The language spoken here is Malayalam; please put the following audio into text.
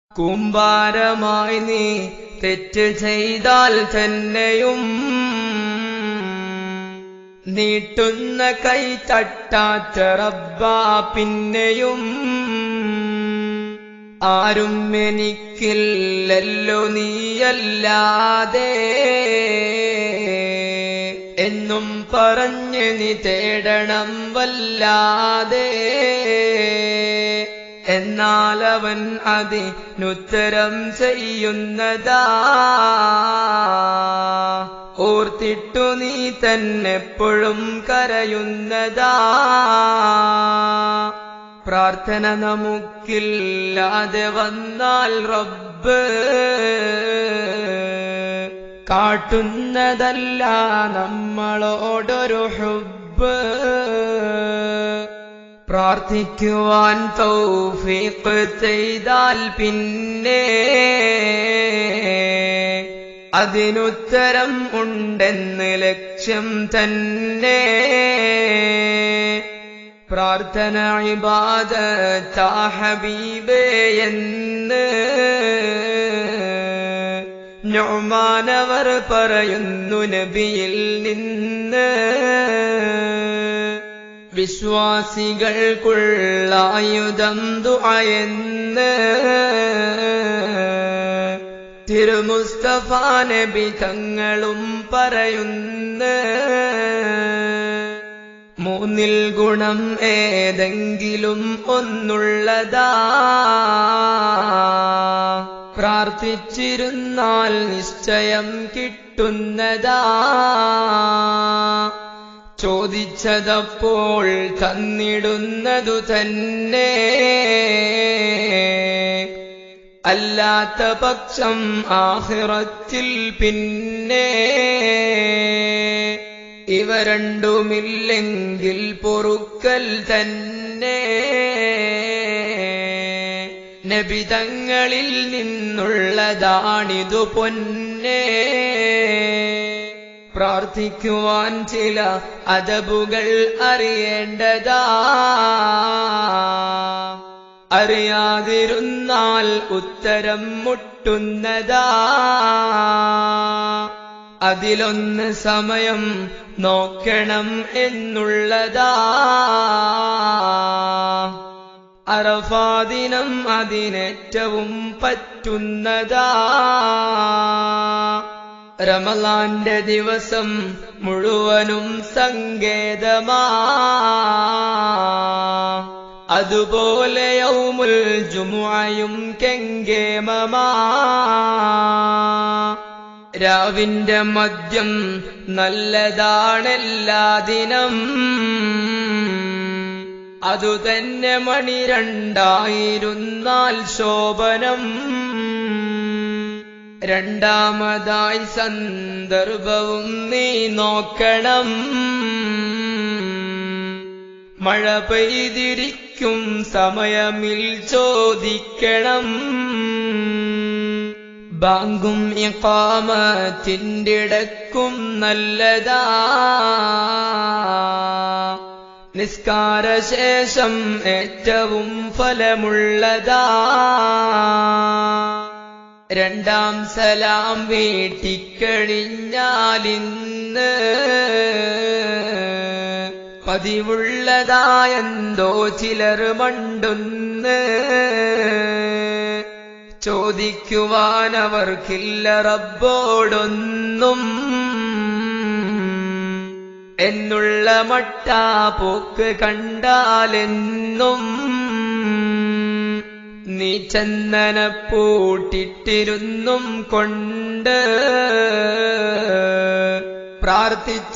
കൂമ്പാരമായി നീ തെറ്റ് ചെയ്താൽ തന്നെയും നീട്ടുന്ന കൈ തട്ടാത്ത റബ്ബാ പിന്നെയും ആരും എനിക്കില്ലല്ലോ നീയല്ലാതെ എന്നും പറഞ്ഞ് നീ തേടണം വല്ലാതെ എന്നാൽ അവൻ അതിനുത്തരം ചെയ്യുന്നതാ ഓർത്തിട്ടു നീ തന്നെപ്പോഴും കരയുന്നതാ പ്രാർത്ഥന നമുക്കില്ലാതെ വന്നാൽ റബ്ബ് കാട്ടുന്നതല്ല നമ്മളോടൊരു ഹുബ് പ്രാർത്ഥിക്കുവാൻ തൗഫീഖ് ചെയ്താൽ പിന്നെ അതിനുത്തരം ഉണ്ടെന്ന് ലക്ഷ്യം തന്നെ പ്രാർത്ഥന ഇബാദത്താ ഹബീബേ എന്ന് ഞൊമാനവർ പറയുന്നു നബിയിൽ നിന്ന് വിശ്വാസികൾക്കുള്ള ആയുധം ദുആയെന്ന് തിരുമുസ്തഫ നബി തങ്ങളും പറയുന്നു മൂന്നിൽ ഗുണം ഏതെങ്കിലും ഒന്നുള്ളതാ പ്രാർത്ഥിച്ചിരുന്നാൽ നിശ്ചയം കിട്ടുന്നതാ ചോദിച്ചതപ്പോൾ തന്നിടുന്നതു തന്നെ അല്ലാത്ത പക്ഷം ആഹിറത്തിൽ പിന്നെ ഇവ രണ്ടുമില്ലെങ്കിൽ പൊറുക്കൽ തന്നെ നബിതങ്ങളിൽ നിന്നുള്ളതാണിതു പൊന്നെ പ്രാർത്ഥിക്കുവാൻ ചില അതബുകൾ അറിയേണ്ടതാ അറിയാതിരുന്നാൽ ഉത്തരം മുട്ടുന്നതാ അതിലൊന്ന് സമയം നോക്കണം എന്നുള്ളതാ അറഫാദിനം അതിനേറ്റവും പറ്റുന്നതാ റമലാന്റെ ദിവസം മുഴുവനും സങ്കേതമാ അതുപോലെ യൗമുൽ ജുമുഅയും കെങ്കേമമാ രാവിന്റെ മദ്യം നല്ലതാണെല്ലാ ദിനം അതുതന്നെ മണി രണ്ടായിരുന്നാൽ ശോഭനം രണ്ടാമതായി സന്ദർഭവും നീ നോക്കണം മഴ പെയ്തിരിക്കും സമയമിൽ ചോദിക്കണം ബാങ്കും ഇക്കാമത്തിൻ്റെ ഇടക്കും നല്ലതാ നിസ്കാരശേഷം ഏറ്റവും ഫലമുള്ളതാ രണ്ടാം സലാം വീട്ടിക്കഴിഞ്ഞാലിന്ന് പതിവുള്ളതായെന്തോ ചിലർ മണ്ടുന്ന് ചോദിക്കുവാൻ അവർക്കില്ല റബ്ബോടൊന്നും എന്നുള്ള മട്ടാ പോക്ക് കണ്ടാലെന്നും നീ ചന്ദന പൂട്ടിട്ടിരുന്നും കൊണ്ട് പ്രാർത്ഥിച്ച